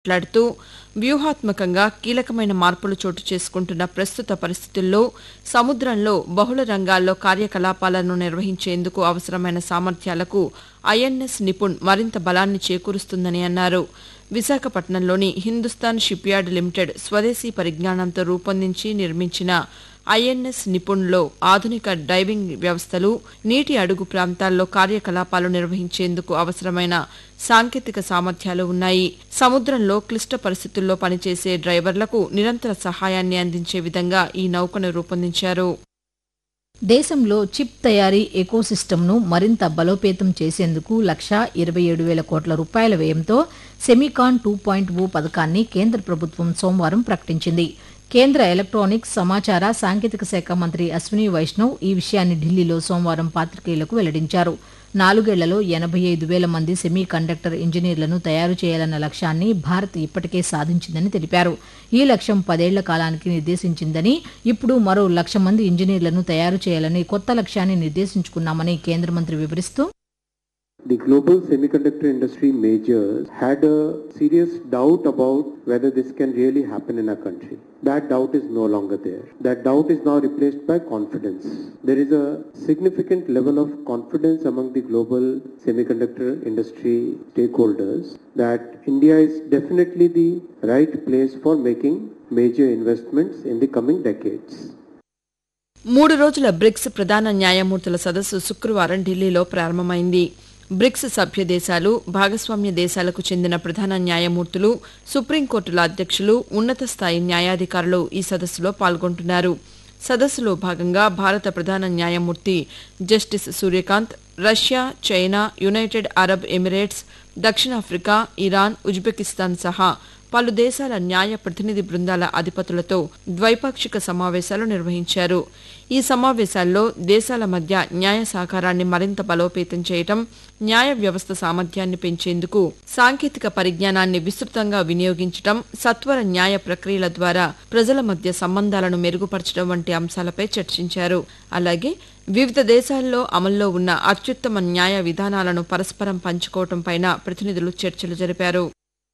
మాట్లాడుతూ వ్యూహాత్మకంగా కీలకమైన మార్పులు చోటు చేసుకుంటున్న ప్రస్తుత పరిస్థితుల్లో సముద్రంలో బహుళ రంగాల్లో కార్యకలాపాలను నిర్వహించేందుకు అవసరమైన సామర్థ్యాలకు ఐఎన్ఎస్ నిపుణ్ మరింత బలాన్ని చేకూరుస్తుందని అన్నారు విశాఖపట్నంలోని హిందుస్థాన్ షిప్యార్డ్ లిమిటెడ్ స్వదేశీ పరిజ్ఞానంతో రూపొందించి నిర్మించిన ఐఎన్ఎస్ నిపుణ్లో ఆధునిక డైవింగ్ వ్యవస్థలు నీటి అడుగు ప్రాంతాల్లో కార్యకలాపాలు నిర్వహించేందుకు అవసరమైన సాంకేతిక సామర్థ్యాలు ఉన్నాయి సముద్రంలో క్లిష్ట పరిస్థితుల్లో పనిచేసే డ్రైవర్లకు నిరంతర సహాయాన్ని అందించే విధంగా ఈ నౌకను రూపొందించారు దేశంలో చిప్ తయారీ ఎకోసిస్టమ్ను మరింత బలోపేతం చేసేందుకు లక్షా ఇరవై ఏడు వేల కోట్ల రూపాయల వ్యయంతో సెమికాన్ టూ పాయింట్ ఓ పథకాన్ని కేంద్ర ప్రభుత్వం సోమవారం ప్రకటించింది కేంద్ర ఎలక్ట్రానిక్స్ సమాచార సాంకేతిక శాఖ మంత్రి అశ్విని వైష్ణవ్ ఈ విషయాన్ని ఢిల్లీలో సోమవారం పాత్రికేయులకు వెల్లడించారు నాలుగేళ్లలో ఎనభై ఐదు వేల మంది సెమీ కండక్టర్ ఇంజనీర్లను తయారు చేయాలన్న లక్ష్యాన్ని భారత్ ఇప్పటికే సాధించిందని తెలిపారు ఈ లక్ష్యం పదేళ్ల కాలానికి నిర్దేశించిందని ఇప్పుడు మరో లక్ష మంది ఇంజనీర్లను తయారు చేయాలని కొత్త లక్ష్యాన్ని నిర్దేశించుకున్నామని కేంద్ర మంత్రి వివరిస్తూ The global semiconductor industry majors had a serious doubt about whether this can really happen in our country. That doubt is no longer there. That doubt is now replaced by confidence. There is a significant level of confidence among the global semiconductor industry stakeholders that India is definitely the right place for making major investments in the coming decades. మూడు రోజుల bricks ప్రధాన న్యాయమూర్తుల సదస్సు శుక్రవారం ఢిల్లీలో ప్రారంభమైంది bricks సభ్య దేశాలు భాగస్వామ్య దేశాలకు చెందిన ప్రధాన న్యాయమూర్తులు సుప్రీంకోర్టుల అధ్యక్షులు ఉన్నత స్థాయి న్యాయాధికారులు ఈ సదస్సులో పాల్గొంటున్నారు సదస్సులో భాగంగా భారత ప్రధాన న్యాయమూర్తి justice Suryakant Russia China United Arab Emirates దక్షిణాఫ్రికా ఇరాన్ ఉజ్బెకిస్తాన్ సహా పలు దేశాల న్యాయ ప్రతినిధి బృందాల అధిపతులతో ద్వైపాక్షిక సమావేశాలు నిర్వహించారు ఈ సమావేశాల్లో దేశాల మధ్య న్యాయ సహకారాన్ని మరింత బలోపేతం చేయటం న్యాయ వ్యవస్థ సామర్థ్యాన్ని పెంచేందుకు సాంకేతిక పరిజ్ఞానాన్ని విస్తృతంగా వినియోగించటం సత్వర న్యాయ ప్రక్రియల ద్వారా ప్రజల మధ్య సంబంధాలను మెరుగుపరచడం వంటి అంశాలపై చర్చించారు అలాగే వివిధ దేశాల్లో అమల్లో ఉన్న అత్యుత్తమ న్యాయ విధానాలను పరస్పరం పంచుకోవటంపైన ప్రతినిధులు చర్చలు జరిపారు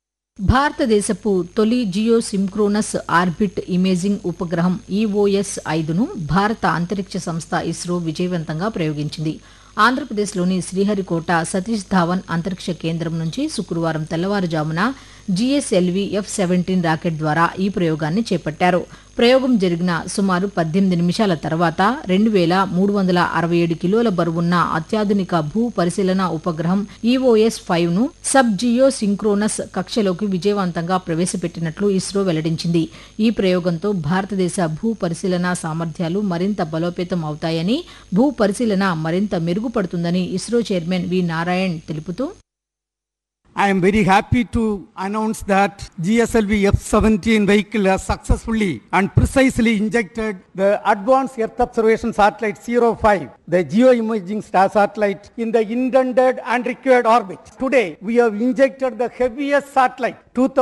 భారతదేశపు తొలి జియో సింక్రోనస్ ఆర్బిట్ ఇమేజింగ్ ఉపగ్రహం ఈఓఎస్ ఐదును భారత అంతరిక్ష సంస్థ ఇస్రో విజయవంతంగా ప్రయోగించింది ఆంధ్రప్రదేశ్లోని శ్రీహరికోట సతీష్ ధావన్ అంతరిక్ష కేంద్రం నుంచి శుక్రవారం తెల్లవారుజామున జీఎస్ఎల్వి ఎఫ్ సెవెంటీన్ రాకెట్ ద్వారా ఈ ప్రయోగాన్ని చేపట్టారు ప్రయోగం జరిగిన సుమారు పద్దెనిమిది నిమిషాల తర్వాత రెండు వేల మూడు వందల అరవై ఏడు కిలోల బరువున్న అత్యాధునిక భూ పరిశీలన ఉపగ్రహం ఈఓఎస్ ఫైవ్ ను సబ్ జియో సింక్రోనస్ కక్షలోకి విజయవంతంగా ప్రవేశపెట్టినట్లు ఇస్రో వెల్లడించింది ఈ ప్రయోగంతో భారతదేశ భూ పరిశీలన సామర్థ్యాలు మరింత బలోపేతం అవుతాయని భూ పరిశీలన మరింత మెరుగుపడుతుందని ఇస్రో చైర్మన్ వి నారాయణ్ తెలుపుతూ I am very happy to announce that GSLV F-17 vehicle has successfully and precisely injected the Advanced Earth Observation Satellite 05, the geoimaging star satellite, in the intended and required orbit. Today, we have injected the heaviest satellite,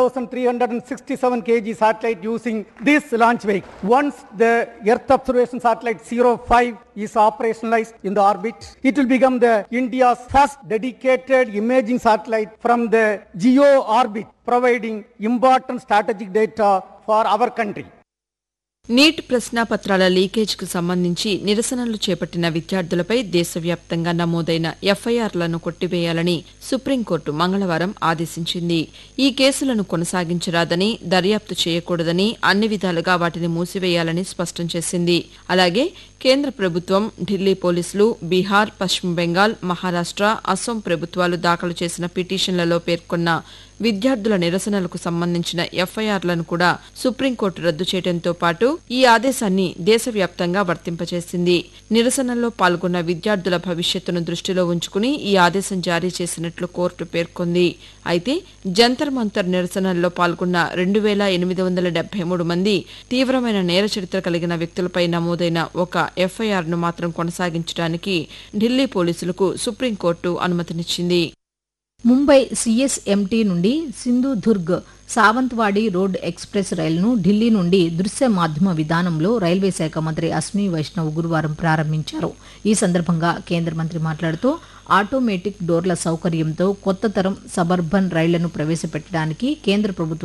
2,367 kg satellite using this launch vehicle. Once the Earth Observation Satellite 05 is operationalized in the orbit, it will become the India's first dedicated imaging satellite from the geo orbit, providing important strategic data for our country. NEET ప్రశ్నాపత్రాల లీకేజ్కు సంబంధించి నిరసనలు చేపట్టిన విద్యార్థులపై దేశవ్యాప్తంగా నమోదైన ఎఫ్ఐఆర్లను కొట్టివేయాలని supreme court మంగళవారం ఆదేశించింది ఈ కేసులను కొనసాగించరాదని దర్యాప్తు చేయకూడదని అన్ని విధాలుగా వాటిని మూసివేయాలని స్పష్టం చేసింది అలాగే కేంద్ర ప్రభుత్వం ఢిల్లీ పోలీసులు బీహార్ పశ్చిమ బెంగాల్ మహారాష్ట అసోం ప్రభుత్వాలు దాఖలు చేసిన పిటిషన్లలో పేర్కొన్న విద్యార్థుల నిరసనలకు సంబంధించిన ఎఫ్ఐఆర్లను కూడా సుప్రీంకోర్టు రద్దు చేయడంతో పాటు ఈ ఆదేశాన్ని దేశవ్యాప్తంగా వర్తింపచేసింది నిరసనల్లో పాల్గొన్న విద్యార్థుల భవిష్యత్తును దృష్టిలో ఉంచుకుని ఈ ఆదేశం జారీ చేసినట్లు కోర్టు పేర్కొంది అయితే జంతర్ మంతర్ నిరసనల్లో పాల్గొన్న రెండు వేల ఎనిమిది వందల డెబ్బై మూడు మంది తీవ్రమైన నేర చరిత్ర కలిగిన వ్యక్తులపై నమోదైన ఒక ఎఫ్ఐఆర్ను మాత్రం కొనసాగించడానికి ఢిల్లీ పోలీసులకు సుప్రీంకోర్టు అనుమతినిచ్చింది ముంబై సిఎస్ఎంటీ నుండి సింధుదుర్గ్ సావంత్వాడి రోడ్ ఎక్స్ప్రెస్ రైలును ఢిల్లీ నుండి దృశ్య మాధ్యమ విధానంలో రైల్వే శాఖ మంత్రి అశ్విని వైష్ణవ్ గురువారం ప్రారంభించారు ఈ సందర్భంగా కేంద్ర మంత్రి మాట్లాడుతూ ఆటోమేటిక్ డోర్ల సౌకర్యంతో కొత్త తరం సబర్బన్ రైళ్లను ప్రవేశపెట్టడానికి కేంద్ర ప్రభుత్వం